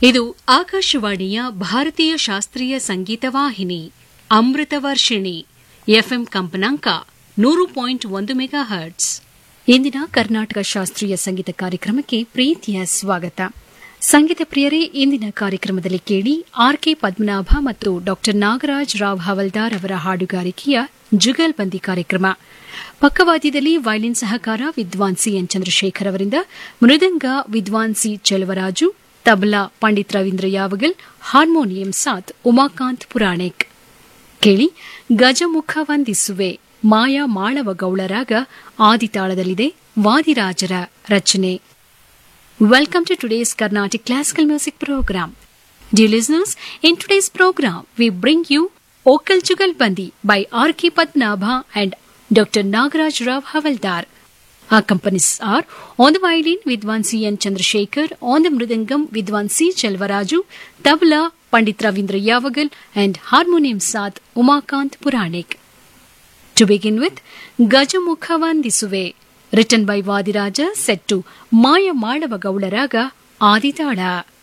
ಇದು ಆಕಾಶವಾಣಿಯ ಭಾರತೀಯ ಶಾಸ್ತ್ರೀಯ ಸಂಗೀತ ವಾಹಿನಿ ಅಮೃತ ವರ್ಷಿಣಿ ಎಫ್ಎಂ ಕಂಪನಾಂಕ ನೂರು ಪಾಯಿಂಟ್ ಒಂದು ಮೆಗಾ ಹರ್ಟ್ಸ್ ಇಂದಿನ ಕರ್ನಾಟಕ ಶಾಸ್ತ್ರೀಯ ಸಂಗೀತ ಕಾರ್ಯಕ್ರಮಕ್ಕೆ ಪ್ರೀತಿಯ ಸ್ವಾಗತ ಸಂಗೀತ ಪ್ರಿಯರೇ ಇಂದಿನ ಕಾರ್ಯಕ್ರಮದಲ್ಲಿ ಕೇಳಿ ಆರ್ ಕೆ ಪದ್ಮನಾಭ ಮತ್ತು ಡಾ ನಾಗರಾಜ್ ರಾವ್ ಹವಲ್ದಾರ್ ಅವರ ಹಾಡುಗಾರಿಕೆಯ ಜುಗಲ್ಬಂದಿ ಕಾರ್ಯಕ್ರಮ ಪಕ್ಕವಾದ್ಯದಲ್ಲಿ ವೈಲಿನ್ ಸಹಕಾರ ವಿದ್ವಾನ್ ಸಿಎನ್ ಚಂದ್ರಶೇಖರ್ ಅವರಿಂದ ಮೃದಂಗ ವಿದ್ವಾನ್ ಸಿ ಚೆಲವರಾಜು ತಬಲಾ ಪಂಡಿತ್ ರವೀಂದ್ರ ಯಾವಗಲ್ ಹಾರ್ಮೋನಿಯಂ ಸಾತ್ ಉಮಾಕಾಂತ್ ಪುರಾಣಿಕ್ ಕೇಳಿ ಗಜಮುಖ ವಂದಿಸುವೆ ಮಾಯಾ ಮಾಳವ ಗೌಳರಾಗ ಆದಿತಾಳದಲ್ಲಿದೆ ವಾದಿರಾಜರ ರಚನೆ Welcome to today's Carnatic Classical Music Program. Dear listeners, in today's program, we bring you Okal Jugal Bandi by R.K. Padmanabha and Dr. Nagaraj Rao Havaldar. Our companies are on the violin Vidwan C. N. Chandrasekhar, on the mridangam Vidwan C. Chelvaraju, tabla Pandit Ravindra Yavagal, and harmonium Saath Umakant Puranik. To begin with, Gajamukha Vandisuve, written by Vadiraja, set to Maya Madava Gaularaga, Aditala.